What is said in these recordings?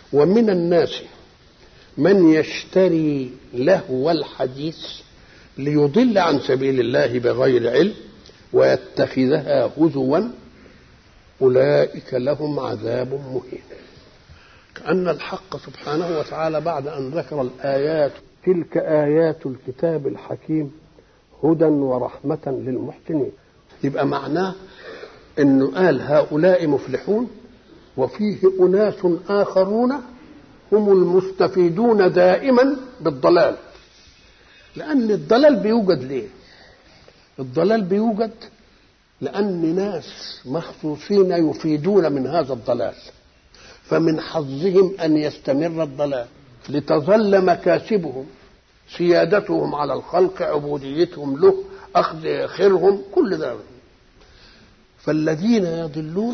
ومن الناس من يشتري لهو الحديث ليضل عن سبيل الله بغير علم ويتخذها هزوا أولئك لهم عذاب مهين كأن الحق سبحانه وتعالى بعد أن ذكر الآيات تلك آيات الكتاب الحكيم هدى ورحمة للمحسنين يبقى معناه أنه قال هؤلاء مفلحون وفيه أناس آخرون هم المستفيدون دائما بالضلال لأن الضلال بيوجد ليه؟ الضلال بيوجد لأن ناس مخصوصين يفيدون من هذا الضلال فمن حظهم أن يستمر الضلال لتظل مكاسبهم سيادتهم على الخلق عبوديتهم له أخذ خيرهم كل ده فالذين يضلون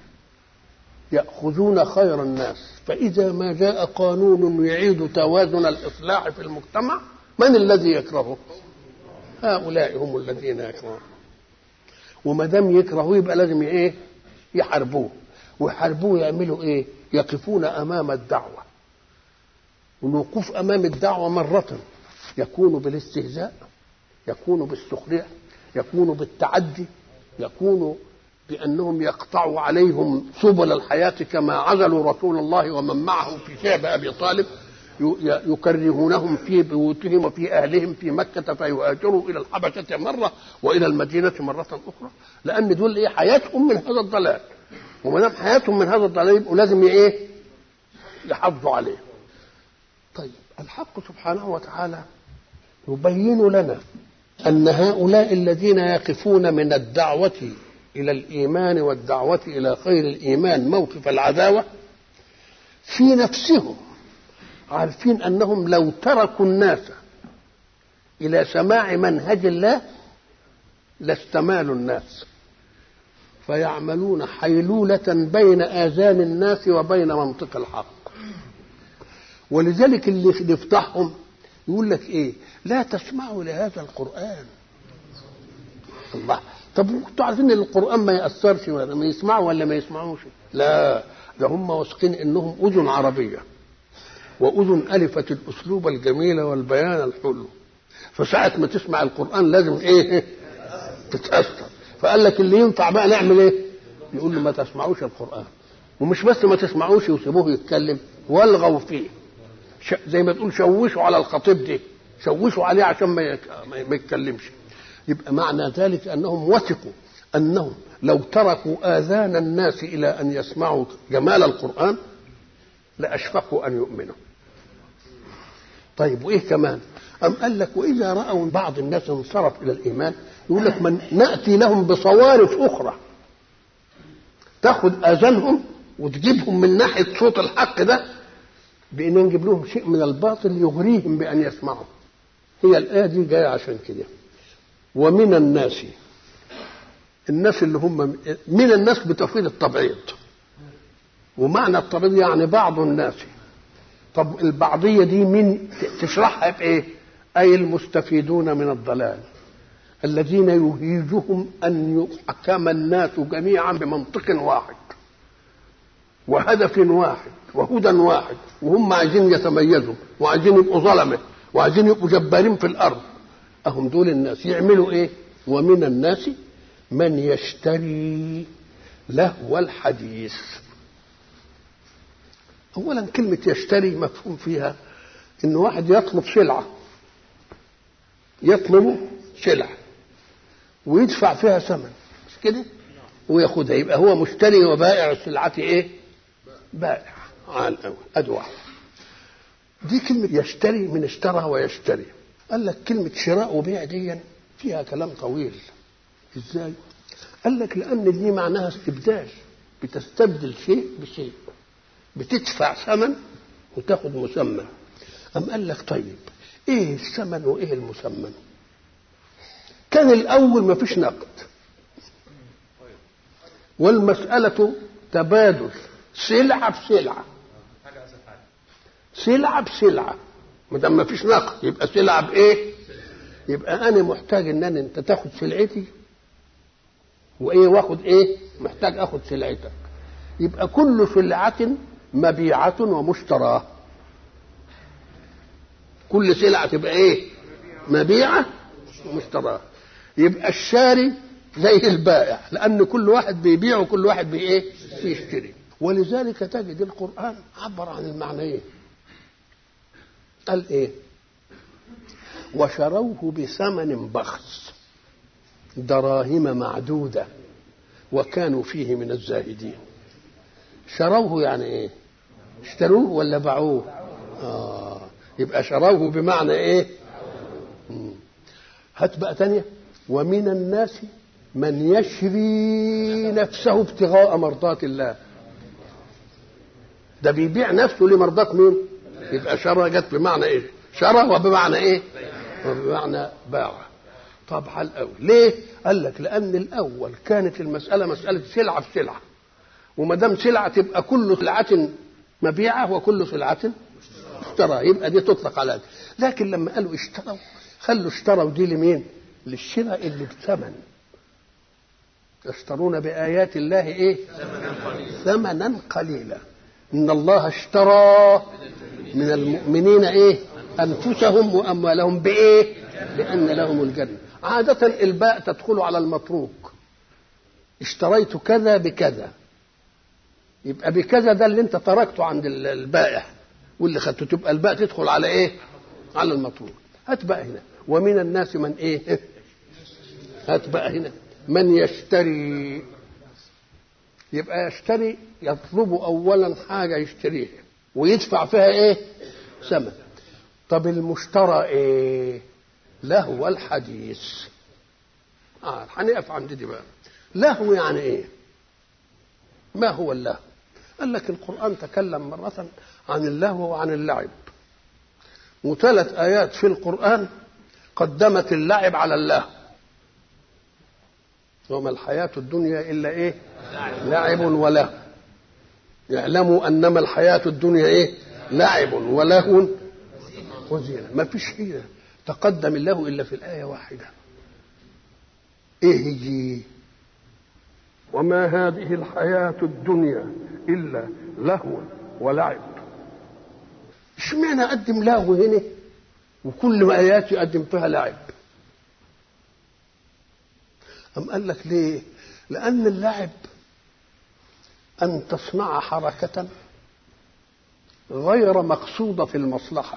يأخذون خير الناس فإذا ما جاء قانون يعيد توازن الإصلاح في المجتمع من الذي يكرهه؟ هؤلاء هم الذين يكرهون وما دام يكرهوه يبقى لازم ايه؟ يحاربوه ويحاربوه يعملوا ايه؟ يقفون امام الدعوه والوقوف امام الدعوه مره يكون بالاستهزاء يكون بالسخريه يكون بالتعدي يكون بانهم يقطعوا عليهم سبل الحياه كما عزلوا رسول الله ومن معه في شعب ابي طالب يكرهونهم في بيوتهم وفي اهلهم في مكه فيهاجروا الى الحبشه مره والى المدينه مره اخرى لان دول ايه حياتهم من هذا الضلال وما دام حياتهم من هذا الضلال يبقوا لازم ايه يحافظوا عليه طيب الحق سبحانه وتعالى يبين لنا ان هؤلاء الذين يقفون من الدعوه الى الايمان والدعوه الى خير الايمان موقف العداوه في نفسهم عارفين انهم لو تركوا الناس الى سماع منهج الله لاستمالوا الناس فيعملون حيلولة بين آذان الناس وبين منطق الحق ولذلك اللي يفتحهم يقول لك ايه لا تسمعوا لهذا القرآن الله طب انتوا عارفين ان القرآن ما يأثرش ولا ما يسمعوا ولا ما يسمعوش لا ده هم واثقين انهم اذن عربيه واذن الفت الاسلوب الجميل والبيان الحلو فساعة ما تسمع القرآن لازم ايه تتأثر فقال لك اللي ينفع بقى نعمل ايه يقول له ما تسمعوش القرآن ومش بس ما تسمعوش وسيبوه يتكلم والغوا فيه زي ما تقول شوشوا على الخطيب دي شوشوا عليه عشان ما ما يتكلمش يبقى معنى ذلك انهم وثقوا انهم لو تركوا اذان الناس الى ان يسمعوا جمال القران لاشفقوا ان يؤمنوا طيب وايه كمان ام قال لك واذا راوا بعض الناس انصرف الى الايمان يقول لك من ناتي لهم بصوارف اخرى تاخذ اذانهم وتجيبهم من ناحيه صوت الحق ده بان نجيب لهم شيء من الباطل يغريهم بان يسمعوا هي الايه دي جايه عشان كده ومن الناس الناس اللي هم من الناس بتفويض التبعيض ومعنى التبعيض يعني بعض الناس طب البعضية دي من تشرحها بإيه؟ أي المستفيدون من الضلال الذين يهيجهم أن يحكم الناس جميعا بمنطق واحد وهدف واحد وهدى واحد وهم عايزين يتميزوا وعايزين يبقوا ظلمه وعايزين يبقوا جبارين في الأرض أهم دول الناس يعملوا إيه؟ ومن الناس من يشتري لهو الحديث اولا كلمه يشتري مفهوم فيها ان واحد يطلب سلعه يطلب سلعه ويدفع فيها ثمن مش كده وياخدها يبقى هو مشتري وبائع السلعه ايه بائع على الاول ادي واحد دي كلمه يشتري من اشترى ويشتري قال لك كلمه شراء وبيع دي فيها كلام طويل ازاي قال لك لان دي معناها استبدال بتستبدل شيء بشيء بتدفع ثمن وتاخد مسمى أم قال لك طيب ايه الثمن وايه المسمن كان الاول ما فيش نقد والمسألة تبادل سلعة بسلعة سلعة بسلعة ما دام ما فيش نقد يبقى سلعة بإيه؟ يبقى أنا محتاج إن أنا أنت تاخد سلعتي وإيه واخد إيه؟ محتاج آخد سلعتك يبقى كل سلعة مبيعة ومشتراه كل سلعة تبقى ايه مبيعة ومشتراه يبقى الشاري زي البائع لأن كل واحد بيبيع وكل واحد بي ايه بيشتري ولذلك تجد القرآن عبر عن المعنيين قال ايه وشروه بثمن بخس دراهم معدودة وكانوا فيه من الزاهدين شروه يعني ايه اشتروه ولا باعوه آه يبقى شروه بمعنى ايه مم. هات بقى تانية ومن الناس من يشري نفسه ابتغاء مرضات الله ده بيبيع نفسه لمرضات مين يبقى شرى جت بمعنى ايه شرى وبمعنى ايه وبمعنى باع طب حل قوي ليه قال لك لان الاول كانت المساله مساله سلعه في سلعه وما دام سلعه تبقى كل سلعه مبيعه وكل سلعه اشترى يبقى دي تطلق على ده. لكن لما قالوا اشتروا خلوا اشتروا دي لمين للشراء اللي بثمن يشترون بآيات الله ايه ثمنا قليلا ان الله اشترى من المؤمنين ايه انفسهم واموالهم بايه لان لهم الجنه عاده الباء تدخل على المتروك اشتريت كذا بكذا يبقى بكذا ده اللي انت تركته عند البائع واللي خدته تبقى الباء تدخل على ايه على المتروك هات بقى هنا ومن الناس من ايه هات بقى هنا من يشتري يبقى يشتري يطلب اولا حاجه يشتريها ويدفع فيها ايه ثمن طب المشترى ايه لهو الحديث اه هنقف عند دي بقى لهو يعني ايه ما هو اللهو قال لك القران تكلم مره عن اللهو وعن اللعب وثلاث ايات في القران قدمت اللعب على اللهو وما الحياة الدنيا إلا إيه لعب ولهو يعلموا أنما الحياة الدنيا إيه لعب ولهو وزينة ما فيش حيلة تقدم الله إلا في الآية واحدة إيه هي وما هذه الحياة الدنيا إلا لهو ولعب اشمعنى قدم لهو هنا وكل ما آيات يقدم فيها لعب أم قال لك ليه لأن اللعب أن تصنع حركة غير مقصودة في المصلحة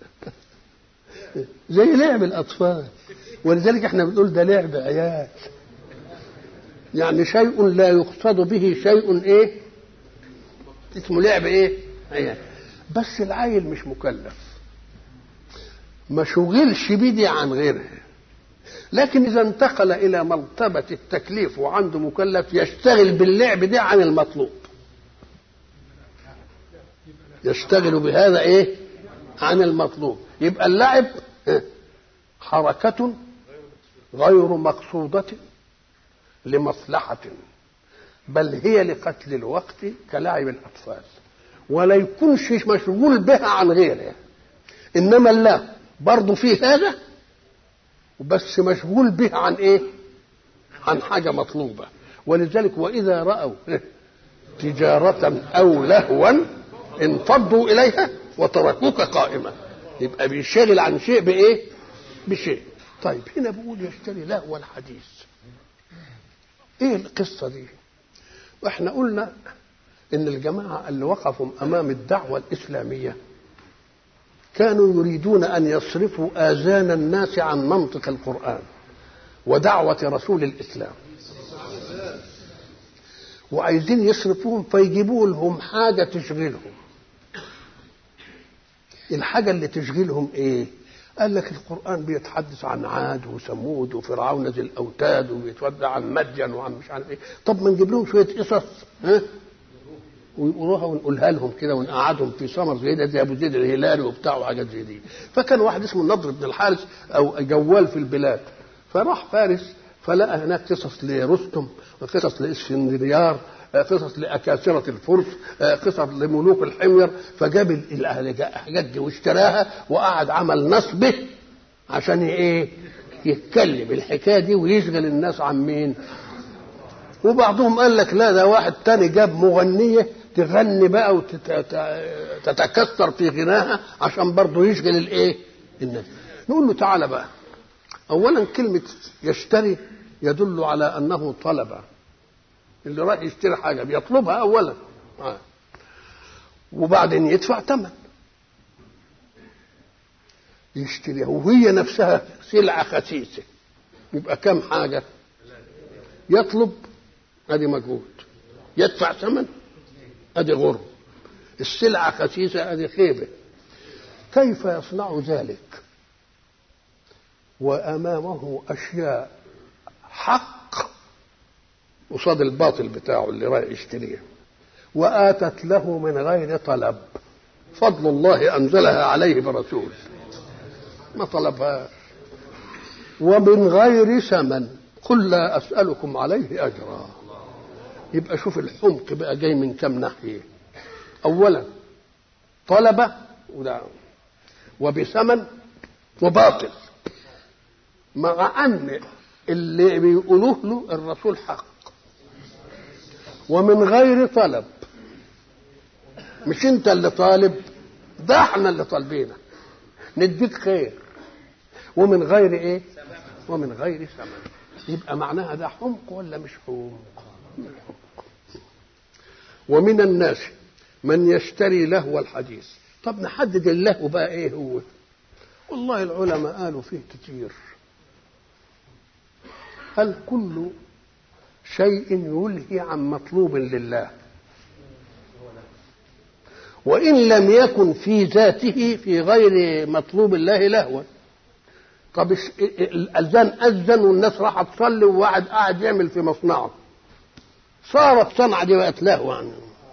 زي لعب الأطفال ولذلك احنا بنقول ده لعب عيال يعني شيء لا يقصد به شيء ايه اسمه لعب ايه عيال بس العيل مش مكلف ما شغلش بيدي عن غيرها لكن إذا انتقل إلى مرتبة التكليف وعنده مكلف يشتغل باللعب ده عن المطلوب يشتغل بهذا إيه عن المطلوب يبقى اللعب حركة غير مقصودة لمصلحة بل هي لقتل الوقت كلاعب الأطفال ولا يكونش مشغول بها عن غيره إنما الله برضه في هذا بس مشغول به عن ايه عن حاجه مطلوبه ولذلك واذا راوا تجاره او لهوا انفضوا اليها وتركوك قائما يبقى بيشغل عن شيء بايه بشيء طيب هنا بيقول يشتري لهو الحديث ايه القصه دي واحنا قلنا ان الجماعه اللي وقفوا امام الدعوه الاسلاميه كانوا يريدون ان يصرفوا اذان الناس عن منطق القران ودعوه رسول الاسلام وعايزين يصرفوهم فيجيبوا لهم حاجه تشغلهم الحاجه اللي تشغلهم ايه قال لك القران بيتحدث عن عاد وثمود وفرعون ذي الاوتاد وبيتودع عن مدين وعن مش عارف ايه طب ما نجيب لهم شويه قصص ها ويقولوها ونقولها لهم كده ونقعدهم في سمر زي ده زي ابو زيد الهلالي وبتاع وحاجات زي دي فكان واحد اسمه النضر بن الحارث او جوال في البلاد فراح فارس فلقى هناك قصص لرستم قصص لاسفنديار قصص لاكاسره الفرس قصص لملوك الحمير فجاب الحاجات دي واشتراها وقعد عمل نصبه عشان ايه يتكلم الحكايه دي ويشغل الناس عن مين وبعضهم قال لك لا ده واحد تاني جاب مغنيه تغني بقى وتتكسر في غناها عشان برضه يشغل الايه الناس نقول له تعالى بقى اولا كلمه يشتري يدل على انه طلب اللي راح يشتري حاجه بيطلبها اولا آه. وبعدين يدفع ثمن يشتريها وهي نفسها سلعه خسيسه يبقى كم حاجه يطلب ادي مجهود يدفع ثمن ادي غرم السلعه خسيسه ادي خيبه كيف يصنع ذلك وامامه اشياء حق قصاد الباطل بتاعه اللي رايح يشتريه واتت له من غير طلب فضل الله انزلها عليه برسول ما طلبهاش ومن غير ثمن قل لا اسالكم عليه اجرا يبقى شوف الحمق بقى جاي من كم ناحيه اولا طلب وده وبثمن وباطل مع ان اللي بيقولوه له الرسول حق ومن غير طلب مش انت اللي طالب ده احنا اللي طالبينك نديك خير ومن غير ايه ومن غير ثمن يبقى معناها ده حمق ولا مش حمق ومن الناس من يشتري لهو الحديث طب نحدد اللهو بقى ايه هو والله العلماء قالوا فيه كتير هل كل شيء يلهي عن مطلوب لله وإن لم يكن في ذاته في غير مطلوب الله لهوا طب الأذان أذن والناس راحت تصلي وواحد قاعد يعمل في مصنعه صارت الصنعة دي بقت لهو عنه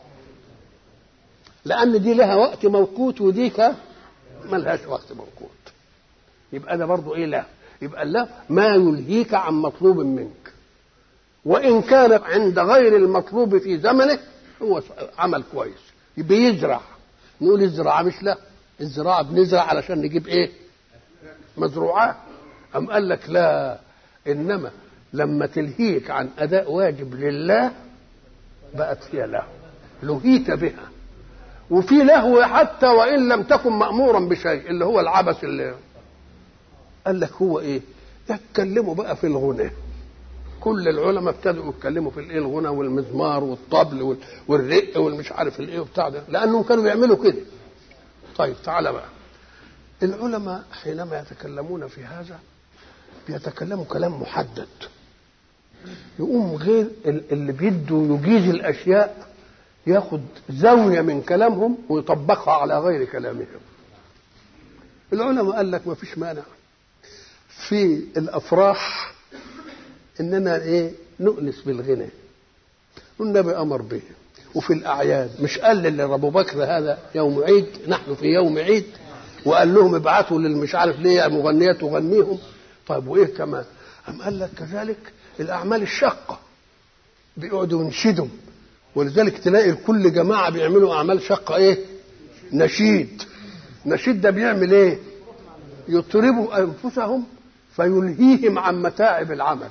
لأن دي لها وقت موقوت وديك ملهاش وقت موقوت يبقى ده برضه إيه له يبقى الله ما يلهيك عن مطلوب منك وإن كان عند غير المطلوب في زمنه هو عمل كويس بيزرع نقول الزراعة مش لا الزراعة بنزرع علشان نجيب ايه مزروعات أم قال لك لا إنما لما تلهيك عن أداء واجب لله بقت فيها لهو لهيت بها وفي لهو حتى وإن لم تكن مأمورا بشيء اللي هو العبث اللي قال لك هو إيه يتكلموا بقى في الغنى كل العلماء ابتدوا يتكلموا في الايه الغنى والمزمار والطبل والرق والمش عارف الايه وبتاع ده لانهم كانوا بيعملوا كده طيب تعالى بقى العلماء حينما يتكلمون في هذا بيتكلموا كلام محدد يقوم غير اللي بيدوا يجيز الاشياء ياخد زاويه من كلامهم ويطبقها على غير كلامهم العلماء قال لك ما فيش مانع في الافراح اننا ايه نؤنس بالغنى والنبي امر به وفي الاعياد مش قال للي ابو بكر هذا يوم عيد نحن في يوم عيد وقال لهم ابعثوا للمش عارف ليه مغنيه تغنيهم طيب وايه كمان أم قال لك كذلك الاعمال الشاقه بيقعدوا ينشدوا ولذلك تلاقي كل جماعه بيعملوا اعمال شاقه ايه نشيد نشيد ده بيعمل ايه يطربوا انفسهم فيلهيهم عن متاعب العمل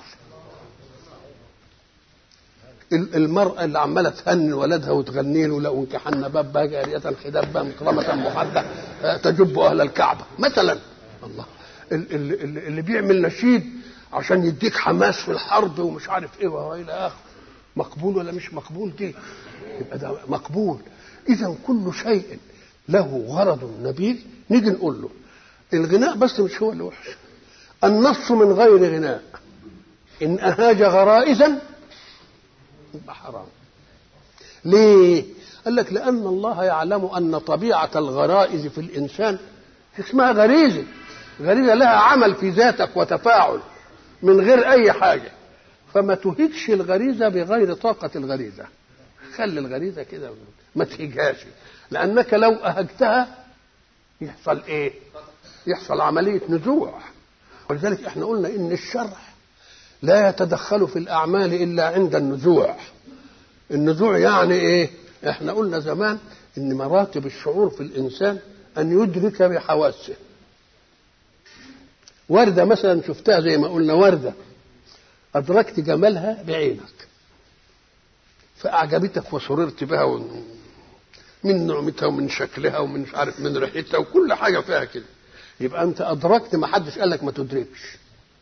المرأة اللي عمالة تهني ولدها وتغني له لو انكحن بابها جارية خدابة مكرمة محدة تجب أهل الكعبة مثلا الله اللي, اللي بيعمل نشيد عشان يديك حماس في الحرب ومش عارف ايه والى اخره مقبول ولا مش مقبول دي يبقى ده مقبول اذا كل شيء له غرض نبيل نيجي نقول له الغناء بس مش هو اللي وحش النص من غير غناء ان اهاج غرائزا يبقى حرام ليه قال لك لان الله يعلم ان طبيعه الغرائز في الانسان اسمها غريزه غريزه لها عمل في ذاتك وتفاعل من غير اي حاجه فما تهيجش الغريزه بغير طاقه الغريزه خلي الغريزه كده ما تهيجهاش لانك لو اهجتها يحصل ايه يحصل عمليه نزوع ولذلك احنا قلنا ان الشرع لا يتدخل في الاعمال الا عند النزوع النزوع يعني ايه احنا قلنا زمان ان مراتب الشعور في الانسان ان يدرك بحواسه وردة مثلا شفتها زي ما قلنا وردة أدركت جمالها بعينك فأعجبتك وسررت بها و... من نعمتها ومن شكلها ومن مش عارف من ريحتها وكل حاجه فيها كده يبقى انت ادركت ما حدش قال لك ما تدركش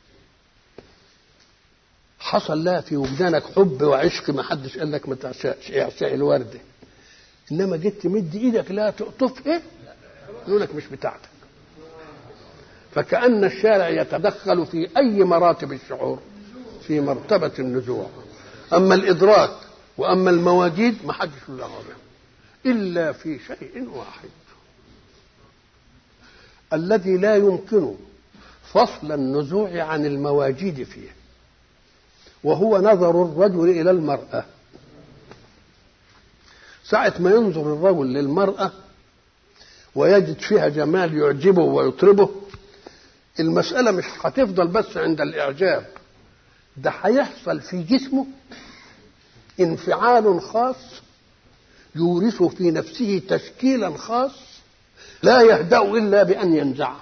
حصل لها في وجدانك حب وعشق ما حدش قال لك ما تعشقش اعشاء الورده انما جيت تمد ايدك لا تقطف ايه يقول لك مش بتاعتك فكأن الشارع يتدخل في أي مراتب الشعور في مرتبة النزوع أما الإدراك وأما المواجيد ما حدش له دعوة إلا في شيء واحد الذي لا يمكن فصل النزوع عن المواجيد فيه وهو نظر الرجل إلى المرأة ساعة ما ينظر الرجل للمرأة ويجد فيها جمال يعجبه ويطربه المسألة مش هتفضل بس عند الإعجاب ده هيحصل في جسمه انفعال خاص يورث في نفسه تشكيلا خاص لا يهدأ إلا بأن ينزعه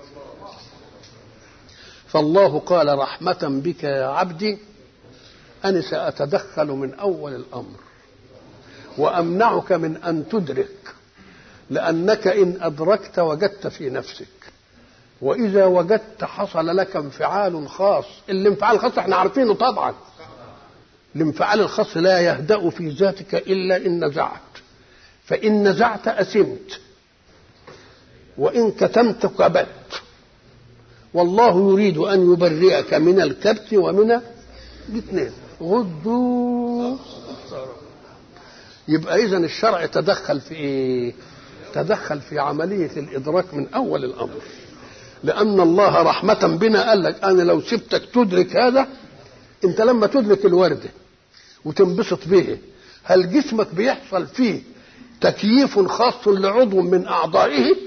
فالله قال رحمة بك يا عبدي أنا سأتدخل من أول الأمر وأمنعك من أن تدرك لأنك إن أدركت وجدت في نفسك وإذا وجدت حصل لك انفعال خاص الانفعال الخاص احنا عارفينه طبعا الانفعال الخاص لا يهدأ في ذاتك إلا إن نزعت فإن نزعت أسمت وإن كتمت كبت والله يريد أن يبرئك من الكبت ومن الاثنين غضوا يبقى إذا الشرع تدخل في إيه؟ تدخل في عملية الإدراك من أول الأمر لأن الله رحمة بنا قال لك أنا لو سبتك تدرك هذا أنت لما تدرك الوردة وتنبسط به هل جسمك بيحصل فيه تكييف خاص لعضو من أعضائه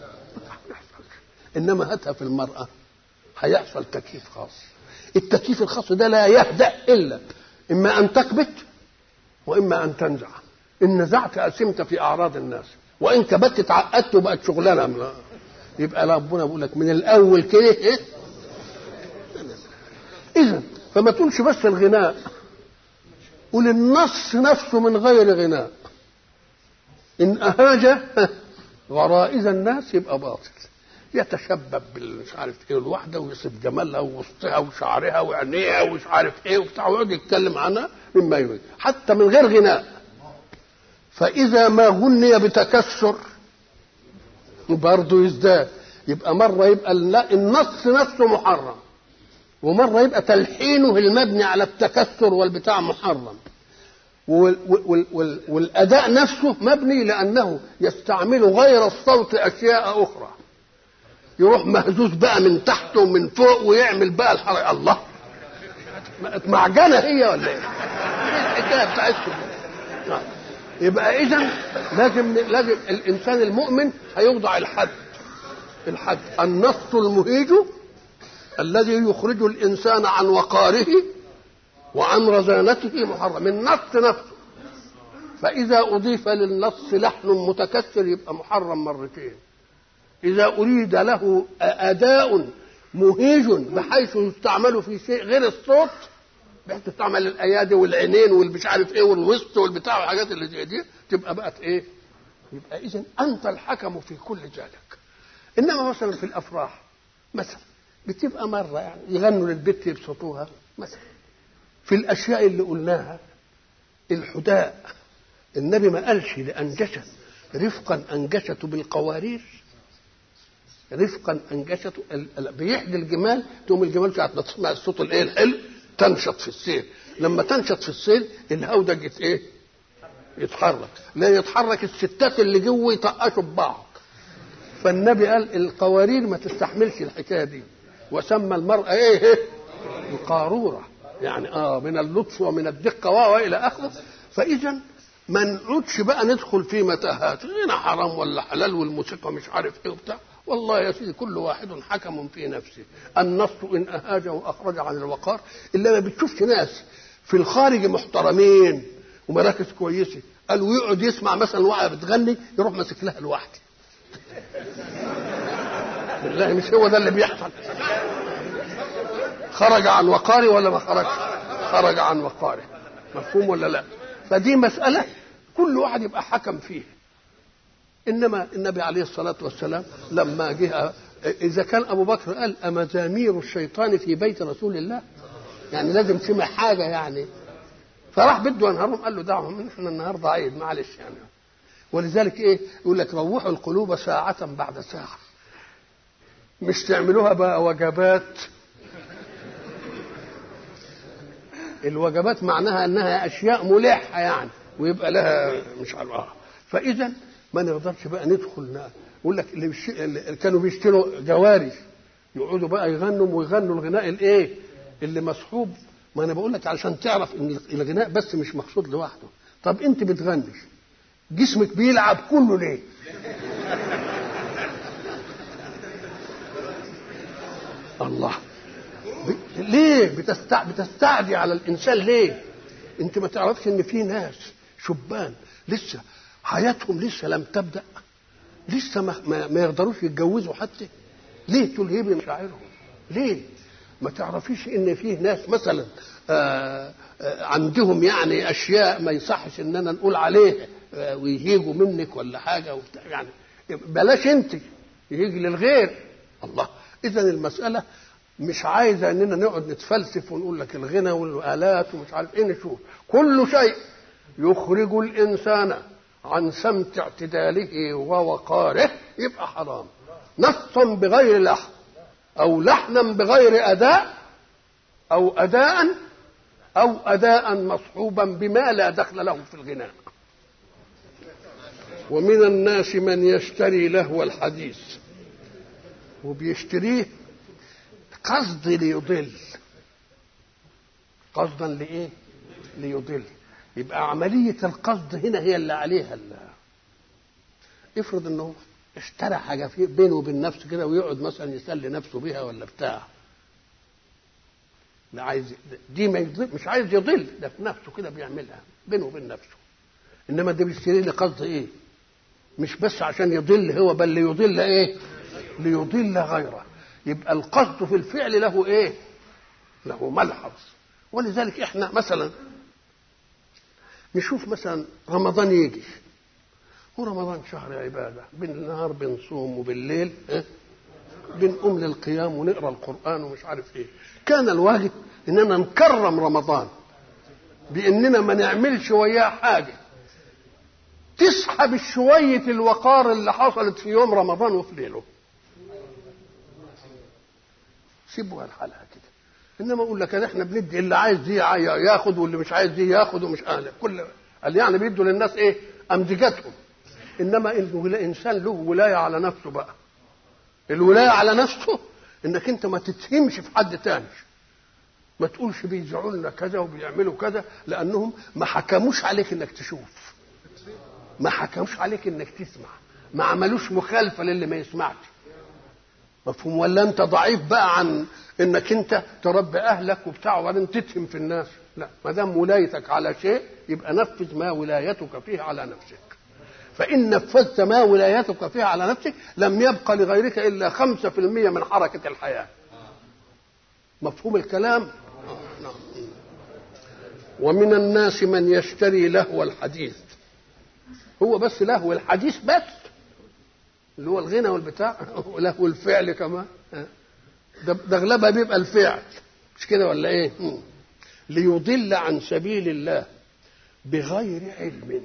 إنما هاتها في المرأة هيحصل تكييف خاص التكييف الخاص ده لا يهدأ إلا إما أن تكبت وإما أن تنزع إن نزعت أسمت في أعراض الناس وإن كبت اتعقدت وبقت شغلانة يبقى ربنا بيقول لك من الأول كده إيه إذا فما تقولش بس الغناء قول النص نفسه من غير غناء إن أهاج غرائز الناس يبقى باطل يتشبب بالمش عارف ايه الواحده ويصف جمالها ووسطها وشعرها وعينيها ومش عارف ايه وبتاع ويقعد يتكلم عنها مما يريد حتى من غير غناء فاذا ما غني بتكسر برضه يزداد يبقى مره يبقى النص نفسه محرم ومره يبقى تلحينه المبني على التكسر والبتاع محرم والاداء نفسه مبني لانه يستعمل غير الصوت اشياء اخرى يروح مهزوز بقى من تحت ومن فوق ويعمل بقى الحركه الله معجنه هي ولا ايه؟ الحكايه بتاعتكم يبقى اذا لازم لازم الانسان المؤمن هيوضع الحد الحد النص المهيج الذي يخرج الانسان عن وقاره وعن رزانته محرم النص نفسه فاذا اضيف للنص لحن متكسر يبقى محرم مرتين إذا أريد له أداء مهيج بحيث يستعمل في شيء غير الصوت بحيث تستعمل الأيادي والعينين والمش عارف إيه والوسط والبتاع والحاجات اللي زي دي تبقى بقت إيه؟ يبقى إذا أنت الحكم في كل ذلك إنما مثلا في الأفراح مثلا بتبقى مرة يعني يغنوا للبت يبسطوها مثلا في الأشياء اللي قلناها الحداء النبي ما قالش لأنجشت رفقا أنجشت بالقوارير رفقا انجشته بيحدي الجمال تقوم الجمال ساعه ما تسمع الصوت الايه الحلو تنشط في السير لما تنشط في السير الهودج يت ايه؟ يتحرك لا يتحرك الستات اللي جوه يطقشوا ببعض فالنبي قال القوارير ما تستحملش الحكايه دي وسمى المراه ايه, إيه؟ القاروره يعني اه من اللطف ومن الدقه والى اخره فاذا ما نقعدش بقى ندخل في متاهات هنا حرام ولا حلال والموسيقى مش عارف ايه وبتاع والله يا سيدي كل واحد حكم في نفسه النص ان اهاج واخرج عن الوقار الا ما بتشوفش ناس في الخارج محترمين ومراكز كويسه قال ويقعد يسمع مثلا واحده بتغني يروح ماسك لها لوحده بالله مش هو ده اللي بيحصل خرج عن وقاري ولا ما خرج خرج عن وقاره مفهوم ولا لا فدي مساله كل واحد يبقى حكم فيه انما النبي عليه الصلاه والسلام لما جه اذا كان ابو بكر قال امزامير الشيطان في بيت رسول الله يعني لازم سمع حاجه يعني فراح بده ينهارهم قال له دعهم احنا النهارده عيد معلش يعني ولذلك ايه يقول لك روحوا القلوب ساعة بعد ساعة مش تعملوها بقى وجبات الوجبات معناها انها اشياء ملحه يعني ويبقى لها مش عارف اه فاذا ما نقدرش بقى ندخل يقول لك اللي, بش... اللي كانوا بيشتروا جواري يقعدوا بقى يغنوا ويغنوا الغناء الايه اللي مصحوب ما انا بقول لك علشان تعرف ان الغناء بس مش مقصود لوحده طب انت بتغني جسمك بيلعب كله ليه الله ليه بتستع... بتستعدي على الانسان ليه انت ما تعرفش ان في ناس شبان لسه حياتهم لسه لم تبدا لسه ما, ما, ما يقدروش يتجوزوا حتى ليه تلهبي مشاعرهم ليه ما تعرفيش ان فيه ناس مثلا آآ آآ عندهم يعني اشياء ما يصحش اننا نقول عليها ويهيجوا منك ولا حاجه وبتاع يعني بلاش انت يهيج للغير الله اذا المساله مش عايزه اننا نقعد نتفلسف ونقول لك الغنى والالات ومش عارف ايه نشوف كل شيء يخرج الانسان عن سمت اعتداله ووقاره يبقى حرام نصا بغير لحن او لحنا بغير اداء او اداء او اداء مصحوبا بما لا دخل له في الغناء ومن الناس من يشتري لهو الحديث وبيشتريه قصد ليضل قصدا لايه ليضل يبقى عملية القصد هنا هي اللي عليها اللي. افرض انه اشترى حاجة في بينه وبين نفسه كده ويقعد مثلا يسلي نفسه بيها ولا بتاع لا عايز دي ما يضل مش عايز يضل ده في نفسه كده بيعملها بينه وبين نفسه انما ده بيشتري لقصد ايه مش بس عشان يضل هو بل ليضل ايه ليضل غيره يبقى القصد في الفعل له ايه له ملحظ ولذلك احنا مثلا نشوف مثلا رمضان يجي ورمضان شهر عبادة بالنهار بنصوم وبالليل اه بنقوم للقيام ونقرا القرآن ومش عارف ايه كان الواجب اننا نكرم رمضان باننا ما نعملش وياه حاجه تسحب شويه الوقار اللي حصلت في يوم رمضان وفي ليله سيبوها لحالها كده انما اقول لك احنا بندي اللي عايز دي ياخد واللي مش عايز دي ياخد ومش عايز كل قال يعني بيدوا للناس ايه امزجتهم انما الانسان له ولايه على نفسه بقى الولايه على نفسه انك انت ما تتهمش في حد تاني ما تقولش بيزعوا لنا كذا وبيعملوا كذا لانهم ما حكموش عليك انك تشوف ما حكموش عليك انك تسمع ما عملوش مخالفه للي ما يسمعش مفهوم ولا انت ضعيف بقى عن انك انت تربي اهلك وبتاع وبعدين تتهم في الناس لا ما دام ولايتك على شيء يبقى نفذ ما ولايتك فيه على نفسك فإن نفذت ما ولايتك فيه على نفسك لم يبقى لغيرك إلا خمسة في المية من حركة الحياة مفهوم الكلام نعم. ومن الناس من يشتري لهو الحديث هو بس لهو الحديث بس اللي هو الغنى والبتاع ولهو الفعل كمان ده, ده اغلبها بيبقى الفعل مش كده ولا ايه ليضل عن سبيل الله بغير علم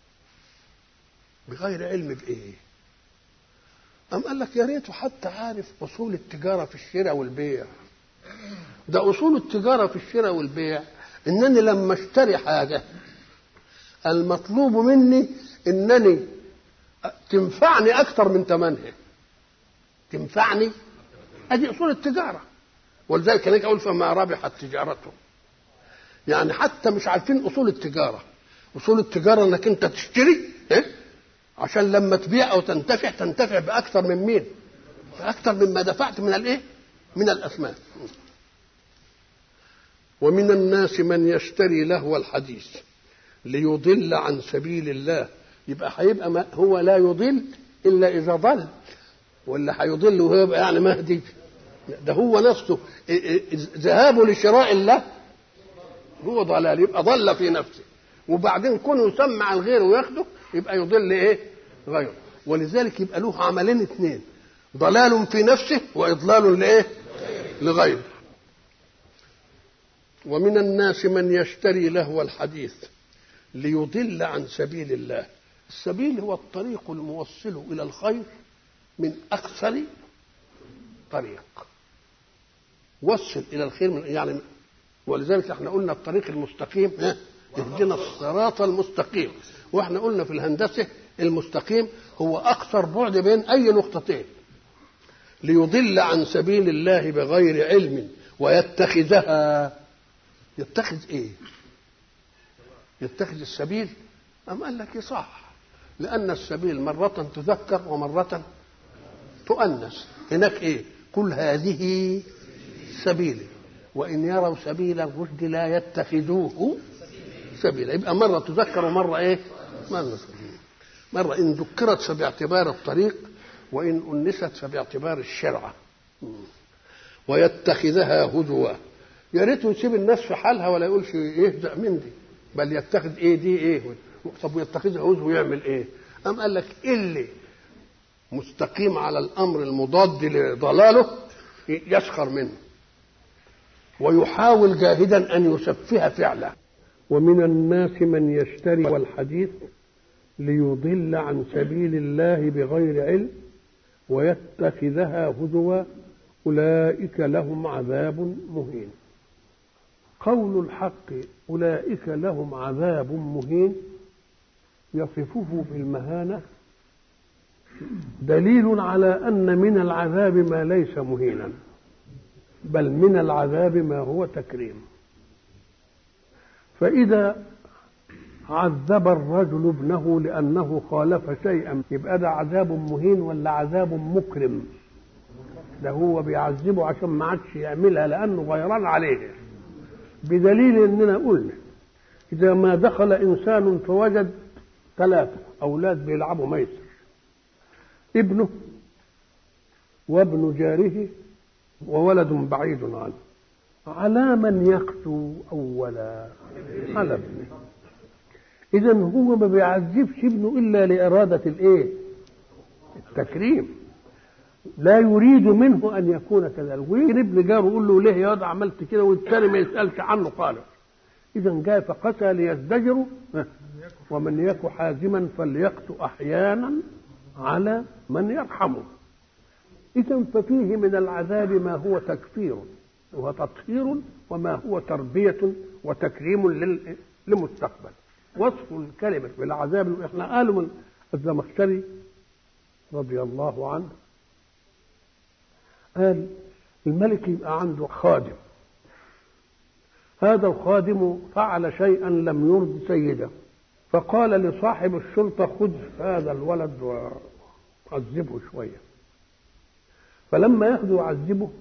بغير علم بايه أم قال لك يا ريته حتى عارف أصول التجارة في الشراء والبيع ده أصول التجارة في الشراء والبيع إنني لما اشتري حاجة المطلوب مني إنني تنفعني أكثر من ثمنها تنفعني أدي أصول التجارة ولذلك هناك أقول فما ربحت تجارته يعني حتى مش عارفين أصول التجارة أصول التجارة إنك أنت تشتري إيه؟ عشان لما تبيع او تنتفع تنتفع باكثر من مين؟ باكثر مما دفعت من الايه؟ من الاثمان. ومن الناس من يشتري لهو الحديث ليضل عن سبيل الله يبقى هيبقى ما هو لا يضل الا اذا ضل ولا هيضل وهو يبقى يعني مهدي ده هو نفسه ذهابه لشراء الله هو ضلال يبقى ضل في نفسه وبعدين كونه يسمع الغير وياخده يبقى يضل ايه غيره ولذلك يبقى له عملين اثنين ضلال في نفسه واضلال لايه لغيره ومن الناس من يشتري لهو الحديث ليضل عن سبيل الله السبيل هو الطريق الموصل الى الخير من اقصر طريق وصل الى الخير من يعني ولذلك احنا قلنا الطريق المستقيم ها اهدنا الصراط المستقيم واحنا قلنا في الهندسه المستقيم هو اقصر بعد بين اي نقطتين ليضل عن سبيل الله بغير علم ويتخذها يتخذ ايه يتخذ السبيل أم قال لك صح لأن السبيل مرة تذكر ومرة تؤنس هناك إيه قل هذه سبيلي وإن يروا سبيل الرشد لا يتخذوه سبيلا يبقى مرة تذكر ومرة إيه مرة مرة إن ذكرت فباعتبار الطريق وإن أنست فباعتبار الشرعة ويتخذها هزوا يا ريته يسيب الناس في حالها ولا يقولش يهزأ من دي بل يتخذ ايه دي ايه طب ويتخذها هزو ويعمل ايه أم قال لك اللي مستقيم على الأمر المضاد لضلاله يسخر منه ويحاول جاهدا أن يسفه فعله ومن الناس من يشتري والحديث ليضل عن سبيل الله بغير علم ويتخذها هزوا أولئك لهم عذاب مهين قول الحق أولئك لهم عذاب مهين يصفه بالمهانة دليل على أن من العذاب ما ليس مهينا بل من العذاب ما هو تكريم فإذا عذب الرجل ابنه لأنه خالف شيئا يبقى ده عذاب مهين ولا عذاب مكرم ده هو بيعذبه عشان ما عادش يعملها لأنه غيران عليه بدليل اننا قلنا اذا ما دخل انسان فوجد ثلاثه اولاد بيلعبوا ميسر ابنه وابن جاره وولد بعيد عنه على من يقسو اولا على ابنه اذا هو ما بيعذبش ابنه الا لاراده الايه التكريم لا يريد منه ان يكون كذلك ويجي ابن جاره يقول له ليه يا عملت كده والثاني ما يسالش عنه خالص اذا جاء فقسى ليزدجروا ومن يك حازما فليقت احيانا على من يرحمه اذا ففيه من العذاب ما هو تكفير وتطهير وما هو تربيه وتكريم للمستقبل وصف الكلمه بالعذاب احنا قالوا من الزمخشري رضي الله عنه قال الملك يبقى عنده خادم هذا الخادم فعل شيئا لم يرض سيده فقال لصاحب الشرطة خذ هذا الولد وعذبه شوية فلما ياخده ويعذبه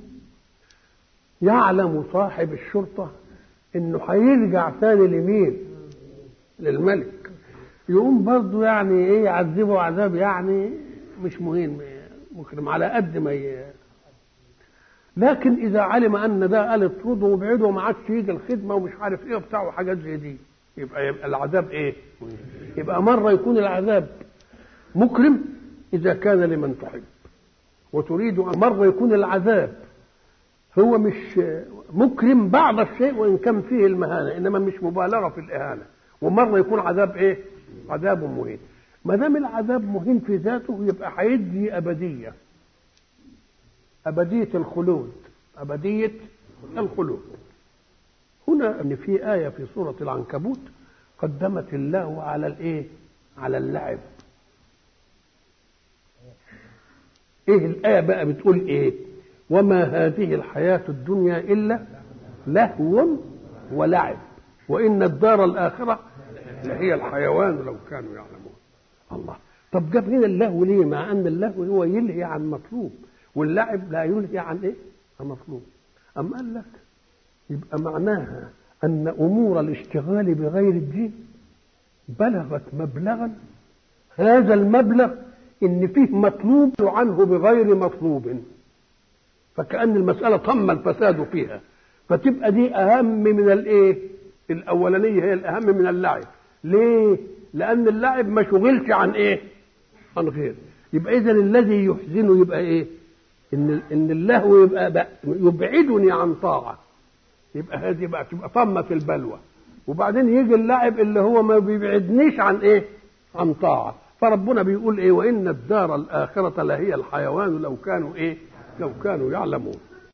يعلم صاحب الشرطة انه هيرجع ثاني لمين للملك يقوم برضه يعني ايه يعذبه عذاب يعني مش مهم مكرم على قد ما ي... لكن اذا علم ان ده قال اطرده وابعده وما عادش يجي الخدمه ومش عارف ايه وبتاع وحاجات زي دي يبقى يبقى العذاب ايه؟ يبقى مره يكون العذاب مكرم اذا كان لمن تحب وتريد مره يكون العذاب هو مش مكرم بعض الشيء وان كان فيه المهانه انما مش مبالغه في الاهانه ومره يكون عذاب ايه؟ عذاب مهين ما دام العذاب مهين في ذاته يبقى هيدي ابديه أبدية الخلود أبدية الخلود هنا أن في آية في سورة العنكبوت قدمت الله على الإيه؟ على اللعب إيه الآية بقى بتقول إيه؟ وما هذه الحياة الدنيا إلا لهو ولعب وإن الدار الآخرة لهي الحيوان لو كانوا يعلمون الله طب جاب هنا اللهو ليه مع أن اللهو هو يلهي عن مطلوب واللعب لا يلهي عن ايه؟ عن مطلوب. أم قال لك يبقى معناها أن أمور الاشتغال بغير الدين بلغت مبلغا هذا المبلغ إن فيه مطلوب عنه بغير مطلوب فكأن المسألة تم الفساد فيها فتبقى دي أهم من الإيه؟ الأولانية هي الأهم من اللعب ليه؟ لأن اللعب ما شغلش عن إيه؟ عن غير يبقى اذا الذي يحزنه يبقى ايه ان ان اللهو يبقى يبعدني عن طاعه يبقى هذه بقى تبقى طمة البلوى وبعدين يجي اللاعب اللي هو ما بيبعدنيش عن ايه عن طاعه فربنا بيقول ايه وان الدار الاخره لهي الحيوان لو كانوا ايه لو كانوا يعلمون